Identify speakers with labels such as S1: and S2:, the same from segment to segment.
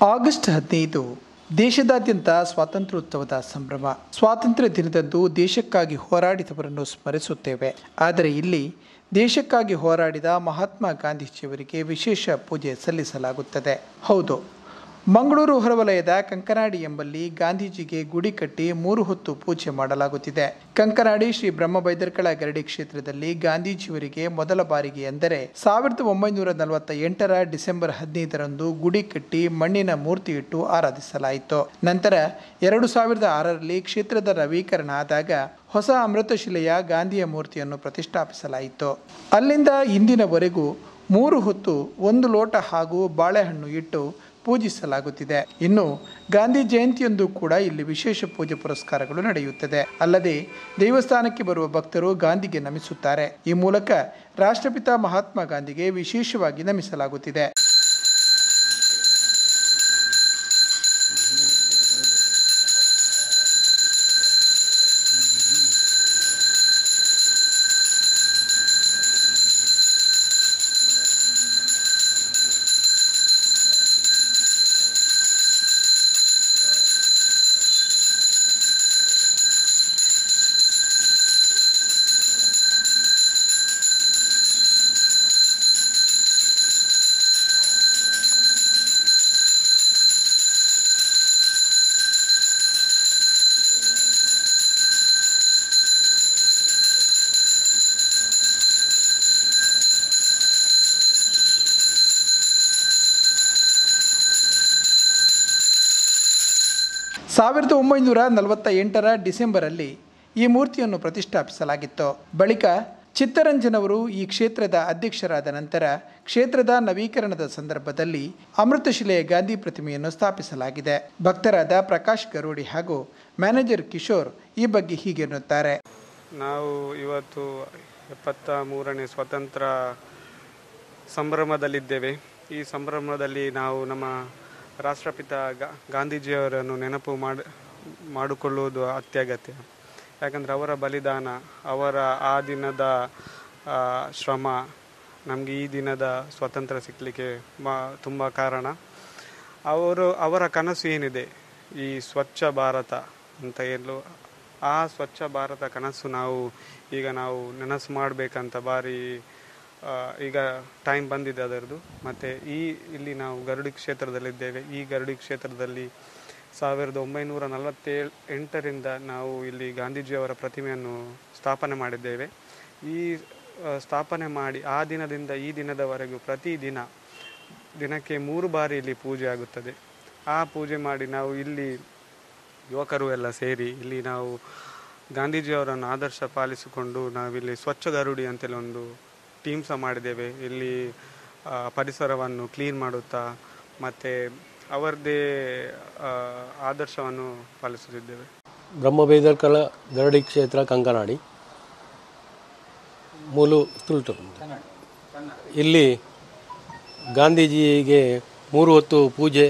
S1: August ಹದಿನೈದು ದೇಶದಾದ್ಯಂತ ಸ್ವಾತಂತ್ರ್ಯೋತ್ಸವದ ಸಂಭ್ರಮ ಸ್ವಾತಂತ್ರ್ಯ ದಿನದಂದು ದೇಶಕ್ಕಾಗಿ ಹೋರಾಡಿದವರನ್ನು ಸ್ಮರಿಸುತ್ತೇವೆ ಆದರೆ ಇಲ್ಲಿ ದೇಶಕ್ಕಾಗಿ ಹೋರಾಡಿದ ಮಹಾತ್ಮ ಗಾಂಧೀಜಿಯವರಿಗೆ ವಿಶೇಷ ಪೂಜೆ ಸಲ್ಲಿಸಲಾಗುತ್ತದೆ ಹೌದು ಮಂಗಳೂರು ಹೊರವಲಯದ ಕಂಕನಾಡಿ ಎಂಬಲ್ಲಿ ಗಾಂಧೀಜಿಗೆ ಗುಡಿ ಕಟ್ಟಿ ಮೂರು ಹೊತ್ತು ಪೂಜೆ ಮಾಡಲಾಗುತ್ತಿದೆ ಕಂಕನಾಡಿ ಶ್ರೀ ಬ್ರಹ್ಮಬೈದರ್ಕಳ ಗರಡಿ ಕ್ಷೇತ್ರದಲ್ಲಿ ಗಾಂಧೀಜಿಯವರಿಗೆ ಮೊದಲ ಬಾರಿಗೆ ಎಂದರೆ ಸಾವಿರದ ಒಂಬೈನೂರ ನಲವತ್ತ ಎಂಟರ ಡಿಸೆಂಬರ್ ಹದಿನೈದರಂದು ಗುಡಿ ಕಟ್ಟಿ ಮಣ್ಣಿನ ಮೂರ್ತಿ ಇಟ್ಟು ಆರಾಧಿಸಲಾಯಿತು ನಂತರ ಎರಡು ಸಾವಿರದ ಆರರಲ್ಲಿ ಕ್ಷೇತ್ರದ ನವೀಕರಣ ಆದಾಗ ಹೊಸ ಅಮೃತಶಿಲೆಯ ಗಾಂಧಿಯ ಮೂರ್ತಿಯನ್ನು ಪ್ರತಿಷ್ಠಾಪಿಸಲಾಯಿತು ಅಲ್ಲಿಂದ ಇಂದಿನವರೆಗೂ ಮೂರು ಹೊತ್ತು ಒಂದು ಲೋಟ ಹಾಗೂ ಬಾಳೆಹಣ್ಣು ಇಟ್ಟು ಪೂಜಿಸಲಾಗುತ್ತಿದೆ ಇನ್ನು ಗಾಂಧಿ ಜಯಂತಿಯಂದು ಕೂಡ ಇಲ್ಲಿ ವಿಶೇಷ ಪೂಜೆ ಪುರಸ್ಕಾರಗಳು ನಡೆಯುತ್ತದೆ ಅಲ್ಲದೆ ದೇವಸ್ಥಾನಕ್ಕೆ ಬರುವ ಭಕ್ತರು ಗಾಂಧಿಗೆ ನಮಿಸುತ್ತಾರೆ ಈ ಮೂಲಕ ರಾಷ್ಟ್ರಪಿತ ಮಹಾತ್ಮ ಗಾಂಧಿಗೆ ವಿಶೇಷವಾಗಿ ನಮಿಸಲಾಗುತ್ತಿದೆ ಸಾವಿರದ ಒಂಬೈನೂರ ನಲವತ್ತ ಎಂಟರ ಡಿಸೆಂಬರಲ್ಲಿ ಈ ಮೂರ್ತಿಯನ್ನು ಪ್ರತಿಷ್ಠಾಪಿಸಲಾಗಿತ್ತು ಬಳಿಕ ಚಿತ್ತರಂಜನವರು ಈ ಕ್ಷೇತ್ರದ ಅಧ್ಯಕ್ಷರಾದ ನಂತರ ಕ್ಷೇತ್ರದ ನವೀಕರಣದ ಸಂದರ್ಭದಲ್ಲಿ ಅಮೃತಶಿಲೆಯ ಗಾಂಧಿ ಪ್ರತಿಮೆಯನ್ನು ಸ್ಥಾಪಿಸಲಾಗಿದೆ ಭಕ್ತರಾದ ಪ್ರಕಾಶ್ ಗರೋಡಿ ಹಾಗೂ ಮ್ಯಾನೇಜರ್ ಕಿಶೋರ್ ಈ ಬಗ್ಗೆ ಹೀಗೆ ಎನ್ನುತ್ತಾರೆ
S2: ನಾವು ಇವತ್ತು ಎಪ್ಪತ್ತ ಮೂರನೇ ಸ್ವಾತಂತ್ರ್ಯ ಸಂಭ್ರಮದಲ್ಲಿದ್ದೇವೆ ಈ ಸಂಭ್ರಮದಲ್ಲಿ ನಾವು ನಮ್ಮ ರಾಷ್ಟ್ರಪಿತ ಗಾ- ಗಾಂಧೀಜಿಯವರನ್ನು ನೆನಪು ಮಾಡಿ ಮಾಡಿಕೊಳ್ಳುವುದು ಅತ್ಯಗತ್ಯ ಯಾಕಂದರೆ ಅವರ ಬಲಿದಾನ ಅವರ ಆ ದಿನದ ಆ, ಶ್ರಮ ನಮಗೆ ಈ ದಿನದ ಸ್ವಾತಂತ್ರ್ಯ ಸಿಕ್ಕಲಿಕ್ಕೆ ಮಾ ತುಂಬ ಕಾರಣ ಅವರು ಅವರ ಕನಸು ಏನಿದೆ ಈ ಸ್ವಚ್ಛ ಭಾರತ ಅಂತ ಹೇಳಲು ಆ ಸ್ವಚ್ಛ ಭಾರತ ಕನಸು ನಾವು ಈಗ ನಾವು ನೆನಸು ಮಾಡಬೇಕಂತ ಭಾರಿ ಆ, ಈಗ ಟೈಮ್ ಬಂದಿದೆ ಅದರದ್ದು ಮತ್ತು ಈ ಇಲ್ಲಿ ನಾವು ಗರುಡಿ ಕ್ಷೇತ್ರದಲ್ಲಿದ್ದೇವೆ ಈ ಗರುಡಿ ಕ್ಷೇತ್ರದಲ್ಲಿ ಸಾವಿರದ ಒಂಬೈನೂರ ನಲವತ್ತೇಳು ಎಂಟರಿಂದ ನಾವು ಇಲ್ಲಿ ಗಾಂಧೀಜಿಯವರ ಪ್ರತಿಮೆಯನ್ನು ಸ್ಥಾಪನೆ ಮಾಡಿದ್ದೇವೆ ಈ ಆ, ಸ್ಥಾಪನೆ ಮಾಡಿ ಆ ದಿನದಿಂದ ಈ ದಿನದವರೆಗೂ ಪ್ರತಿದಿನ ದಿನಕ್ಕೆ ಮೂರು ಬಾರಿ ಇಲ್ಲಿ ಪೂಜೆ ಆಗುತ್ತದೆ ಆ ಪೂಜೆ ಮಾಡಿ ನಾವು ಇಲ್ಲಿ ಯುವಕರು ಎಲ್ಲ ಸೇರಿ ಇಲ್ಲಿ ನಾವು ಗಾಂಧೀಜಿಯವರನ್ನು ಆದರ್ಶ ಪಾಲಿಸಿಕೊಂಡು ನಾವಿಲ್ಲಿ ಸ್ವಚ್ಛ ಗರುಡಿ ಅಂತೇಳಿ ಒಂದು ಟೀಮ್ ಸಹ ಮಾಡಿದ್ದೇವೆ ಇಲ್ಲಿ ಆ, ಪರಿಸರವನ್ನು ಕ್ಲೀನ್ ಮಾಡುತ್ತಾ ಮತ್ತು ಅವರದ್ದೇ ಆ, ಆದರ್ಶವನ್ನು ಪಾಲಿಸುತ್ತಿದ್ದೇವೆ
S3: ಬ್ರಹ್ಮಬೇದರ್ಕಲ ಗರಡಿ ಕ್ಷೇತ್ರ ಕಂಕನಾಡಿ ಮೂಲು ತುಲ್ಟು ಇಲ್ಲಿ ಗಾಂಧೀಜಿಗೆ ಮೂರು ಹೊತ್ತು ಪೂಜೆ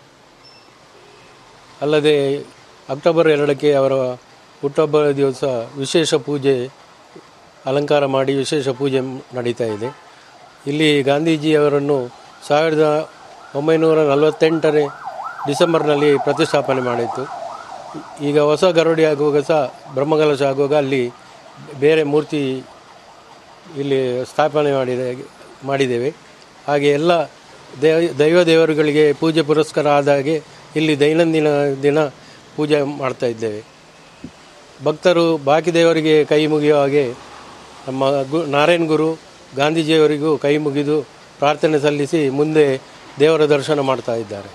S3: ಅಲ್ಲದೆ ಅಕ್ಟೋಬರ್ ಎರಡಕ್ಕೆ ಅವರ ಹುಟ್ಟುಹಬ್ಬ ದಿವಸ ವಿಶೇಷ ಪೂಜೆ ಅಲಂಕಾರ ಮಾಡಿ ವಿಶೇಷ ಪೂಜೆ ನಡೀತಾ ಇದೆ ಇಲ್ಲಿ ಗಾಂಧೀಜಿಯವರನ್ನು ಸಾವಿರದ ಒಂಬೈನೂರ ನಲವತ್ತೆಂಟನೇ ಡಿಸೆಂಬರ್ನಲ್ಲಿ ಪ್ರತಿಷ್ಠಾಪನೆ ಮಾಡಿತ್ತು ಈಗ ಹೊಸ ಗರುಡಿ ಆಗುವಾಗ ಸಹ ಬ್ರಹ್ಮಕಲಶ ಆಗುವಾಗ ಅಲ್ಲಿ ಬೇರೆ ಮೂರ್ತಿ ಇಲ್ಲಿ ಸ್ಥಾಪನೆ ಮಾಡಿದೆ ಮಾಡಿದ್ದೇವೆ ಹಾಗೆ ಎಲ್ಲ ದೇವ ದೈವ ದೇವರುಗಳಿಗೆ ಪೂಜೆ ಪುರಸ್ಕಾರ ಆದ ಹಾಗೆ ಇಲ್ಲಿ ದೈನಂದಿನ ದಿನ ಪೂಜೆ ಮಾಡ್ತಾ ಇದ್ದೇವೆ ಭಕ್ತರು ಬಾಕಿ ದೇವರಿಗೆ ಕೈ ಮುಗಿಯುವ ಹಾಗೆ ನಮ್ಮ ಗು ನಾರಾಯಣ್ ಗುರು ಗಾಂಧೀಜಿಯವರಿಗೂ ಕೈ ಮುಗಿದು ಪ್ರಾರ್ಥನೆ ಸಲ್ಲಿಸಿ ಮುಂದೆ ದೇವರ ದರ್ಶನ ಮಾಡ್ತಾ ಇದ್ದಾರೆ